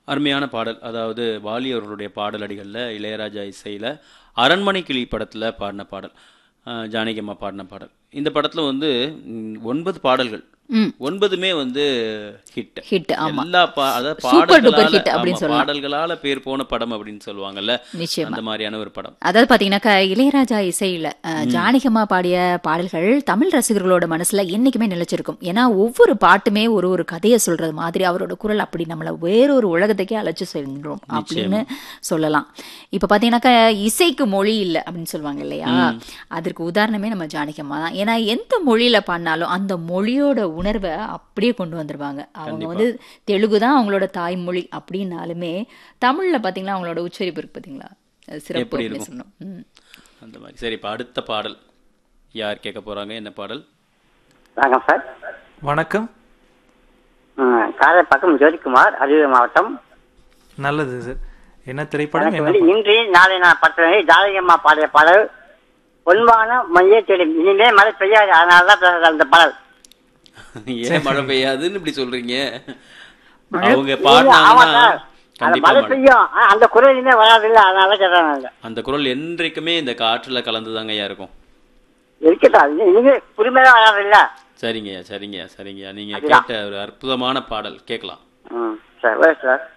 அருமையான பாடல் அதாவது வாலி அவர்களுடைய பாடல் அடிகளில் இளையராஜா இசையில் அரண்மனை கிளி படத்தில் பாடின பாடல் அஹ், ஜானகி அம்மா பாடின பாடல் இந்த படத்தில் வந்து ம், ஒன்பது பாடல்கள் ம் ஒன்பதுமே வந்து ஹிட் ஹிட் ஆமா எல்லா பா அதாவது Super duper பாடல்களால hit அப்படின்னு ஆமா, சொல்லலாம். பாடல்களால பேர் போன படம் அப்படின்னு சொல்லுவாங்கல்ல நிச்சயமா அந்த மாதிரியான ஒரு படம் அதாவது பாத்தீங்கன்னாக்கா இளையராஜா இசையில அஹ், ஜானகியம்மா பாடிய பாடல்கள் தமிழ் ரசிகர்களோட மனசுல என்னைக்குமே நிலைச்சிருக்கும் ஏன்னா ஒவ்வொரு பாட்டுமே ஒரு ஒரு கதையை சொல்றது மாதிரி அவரோட குரல் அப்படி நம்மள வேறொரு உலகத்துக்கே அழைச்சு செல்கிறோம் அப்படின்னு சொல்லலாம் இப்ப பாத்தீங்கன்னாக்கா இசைக்கு மொழி இல்லை அப்படின்னு சொல்லுவாங்க இல்லையா அதற்கு உதாரணமே நம்ம ஜானகியம்மா தான் ஏன்னா எந்த மொழியில பாடினாலும் அந்த மொழியோட உணர்வை அப்படியே கொண்டு வந்துருவாங்க அவங்க வந்து தெலுங்கு தான் அவங்களோட தாய்மொழி அப்படின்னாலுமே தமிழ்ல பாத்தீங்களா அவங்களோட உச்சரிப்பு இருக்கு பாத்தீங்களா அது சிறப்பு எப்படி அப்படின்னு இருக்கும்? சொல்லணும் ம். அந்த மாதிரி சரி இப்போ அடுத்த பாடல் யார் கேட்க போறாங்க என்ன பாடல் வணக்கம் சார் வணக்கம் ம், காரை பக்கம் ஜோதிக்குமார் அரியலூர் மாவட்டம் நல்லது சார் என்ன திரைப்படம் எனக்கு என்ன வந்து இன்று நாளை நான் பத்திரம் ஜாதகம்மா பாடிய பாடல் பொன்பான மைய தேடும் இனிமே மழை பெய்யாது அதனால தான் பேசுறது அந்த பாடல் ஏன் மழை பெய்யாதுன்னு இப்படி சொல்றீங்க அவங்க ஆமா பாடினாங்கன்னா சார் அந்த கண்டிப்பா மழை மழை பெய்யும் ஆனா, அந்த குரல் இனிமே வராது இல்ல அதனால கேட்டேன் நாங்க அந்த குரல் என்றைக்குமே இந்த காற்றுல கலந்துதாங்க ஐயா இருக்கும் இருக்கட்டும் அது இனிமே புரிமையா வராது இல்ல சரிங்கய்யா சரிங்கய்யா சரிங்கய்யா நீங்க அதுதான். கேட்ட ஒரு அற்புதமான பாடல் கேட்கலாம் ம் சரி ஓகே சார்